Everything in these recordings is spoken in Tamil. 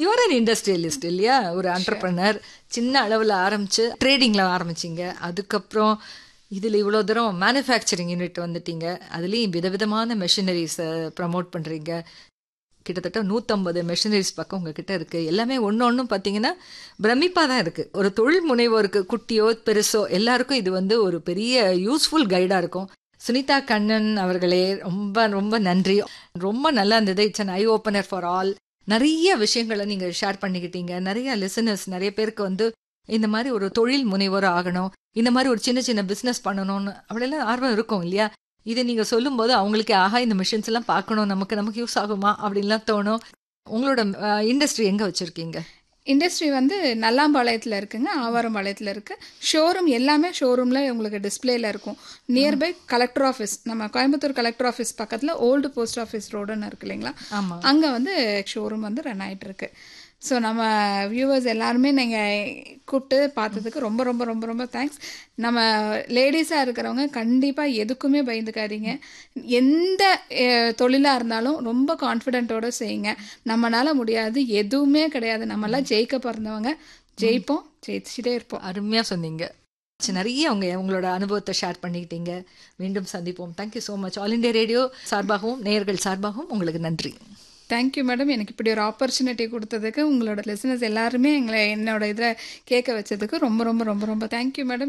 யுவர் அன் இண்டஸ்ட்ரியலிஸ்ட் இல்லையா ஒரு அண்டர்பிரனர் சின்ன அளவில் ஆரம்பிச்சு ட்ரேடிங்கில் ஆரம்பிச்சிங்க அதுக்கப்புறம் இதில் இவ்வளோ தூரம் மேனுஃபேக்சரிங் யூனிட் வந்துட்டீங்க அதுலேயும் விதவிதமான மெஷினரிஸை ப்ரமோட் பண்ணுறீங்க கிட்டத்தட்ட நூற்றம்பது மெஷினரிஸ் பக்கம் உங்ககிட்ட இருக்குது எல்லாமே ஒன்று ஒன்றும் பார்த்தீங்கன்னா பிரமிப்பாக தான் இருக்குது ஒரு தொழில் முனைவோருக்கு குட்டியோ பெருசோ எல்லாருக்கும் இது வந்து ஒரு பெரிய யூஸ்ஃபுல் கைடாக இருக்கும் சுனிதா கண்ணன் அவர்களே ரொம்ப ரொம்ப நன்றி ரொம்ப நல்லா இருந்தது it's an eye opener for all நிறைய விஷயங்களை நீங்கள் ஷேர் பண்ணிக்கிட்டீங்க நிறைய லிசனர்ஸ் நிறைய பேருக்கு வந்து இந்த மாதிரி ஒரு தொழில் முனைவோர் ஆகணும் இந்த மாதிரி ஒரு சின்ன சின்ன பிஸ்னஸ் பண்ணணும்னு அப்படியெல்லாம் ஆர்வம் இருக்கும் இல்லையா இதை நீங்கள் சொல்லும்போது அவங்களுக்கு ஆஹா இந்த மிஷின்ஸ் எல்லாம் பார்க்கணும் நமக்கு நமக்கு யூஸ் ஆகுமா அப்படின்லாம் தோணும் உங்களோட இண்டஸ்ட்ரி எங்கே வச்சுருக்கீங்க இண்டஸ்ட்ரி வந்து நல்லாம்பாளையத்தில் இருக்குங்க ஆவாரம்பாளையத்தில் இருக்குது ஷோரூம் எல்லாமே ஷோரூமில் உங்களுக்கு டிஸ்பிளேல இருக்கும் நியர்பை கலெக்டர் ஆஃபீஸ் நம்ம கோயம்புத்தூர் கலெக்டர் ஆஃபீஸ் பக்கத்தில் ஓல்டு போஸ்ட் ஆஃபீஸ் ரோடுன்னு இருக்கு இல்லைங்களா ஆமாம் அங்கே வந்து ஷோரூம் வந்து ரன் ஆகிட்டு இருக்கு ஸோ நம்ம வியூவர்ஸ் எல்லாருமே நீங்கள் கூப்பிட்டு பார்த்ததுக்கு ரொம்ப ரொம்ப ரொம்ப ரொம்ப தேங்க்ஸ் நம்ம லேடிஸாக இருக்கிறவங்க கண்டிப்பாக எதுக்குமே பயந்துக்காதீங்க எந்த தொழிலாக இருந்தாலும் ரொம்ப கான்ஃபிடென்ட்டோட செய்யுங்க நம்மளால முடியாது எதுவுமே கிடையாது நம்மளாம் ஜெயிக்க பிறந்தவங்க ஜெயிப்போம் ஜெயிச்சுட்டே இருப்போம் அருமையாக சொன்னீங்க சரி, நிறைய அவங்க உங்களோட அனுபவத்தை ஷேர் பண்ணிக்கிட்டீங்க மீண்டும் சந்திப்போம் thank you so much All India Radio சார்பாகவும் நேயர்கள் சார்பாகவும் உங்களுக்கு நன்றி தேங்க்யூ மேடம் எனக்கு இப்படி ஒரு ஆப்பர்ச்சுனிட்டி கொடுத்ததுக்கு உங்களோட லிசனர்ஸ் எல்லாருமே எங்களை என்னோட இதில் கேட்க வச்சதுக்கு ரொம்ப ரொம்ப ரொம்ப ரொம்ப தேங்க்யூ மேடம்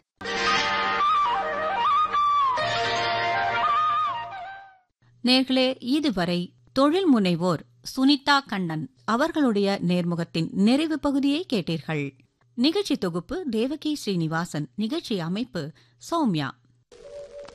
நேர்களே இதுவரை தொழில் முனைவோர் சுனிதா கண்ணன் அவர்களுடைய நேர்முகத்தின் நிறைவு பகுதியை கேட்டீர்கள் நிகழ்ச்சி தொகுப்பு தேவகி ஸ்ரீனிவாசன் நிகழ்ச்சி அமைப்பு சௌமியா